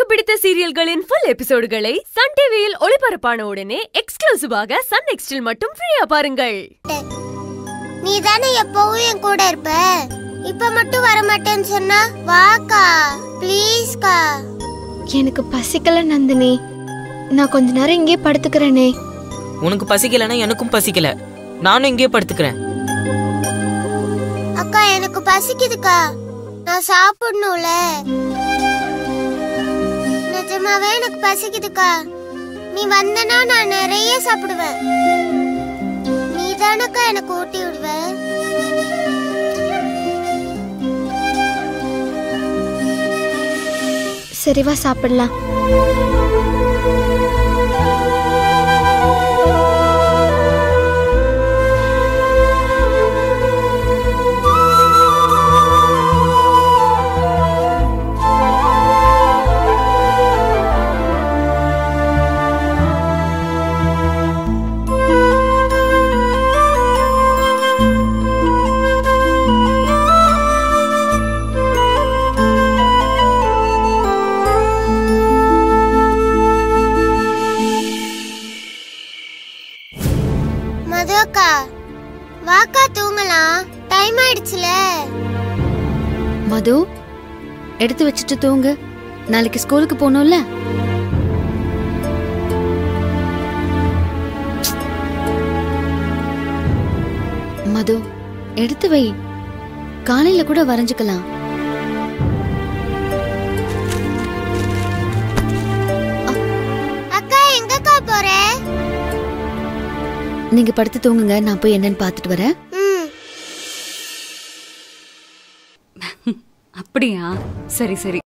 பிடித்த சீரியல்களின் full எபிசோடுகளை Sun டிவியில் ஒளிபரப்பான உடனே எக்ஸ்க்ளூசிவாக சன் நெக்ஸ்டில் மட்டும் ஃப்ரீயா பாருங்கள் நீ தானே எப்பவும் என் கூட இருப்ப இப்ப மட்டும் வர மாட்டேன்னு சொன்னா வாக்கா ப்ளீஸ்க்கா எனக்கு பசிக்கல நந்தினி நான் கொஞ்ச நேரம் இங்கே படுத்துக்கிறேனே உனக்கு பசிக்கலன்னா எனக்கும் பசிக்கல நானும் இங்கேயே படுத்துக்கிறேன் அக்கா எனக்கு பசிக்குதுக்கா நான் சாப்பிடணும்ல நிஜமாவே எனக்கு பசிக்குதுக்கா நீ வந்தனா நான் நிறைய சாப்பிடுவேன் நீ தானக்கா எனக்கு ஊட்டி விடுவ சரி வா சாப்பிடலாம் மது அக்கா வாக்கா தூங்கலாம் டைம் ஆயிடுச்சுல மது எடுத்து வச்சுட்டு தூங்கு நாளைக்கு ஸ்கூலுக்கு போகணும்ல மது எடுத்து வை காலையில கூட வரைஞ்சுக்கலாம் அக்கா எங்கக்கா போற நீங்க படுத்து தூங்குங்க நான் போய் என்னன்னு பார்த்துட்டு வரேன் ம் அப்படியா சரி சரி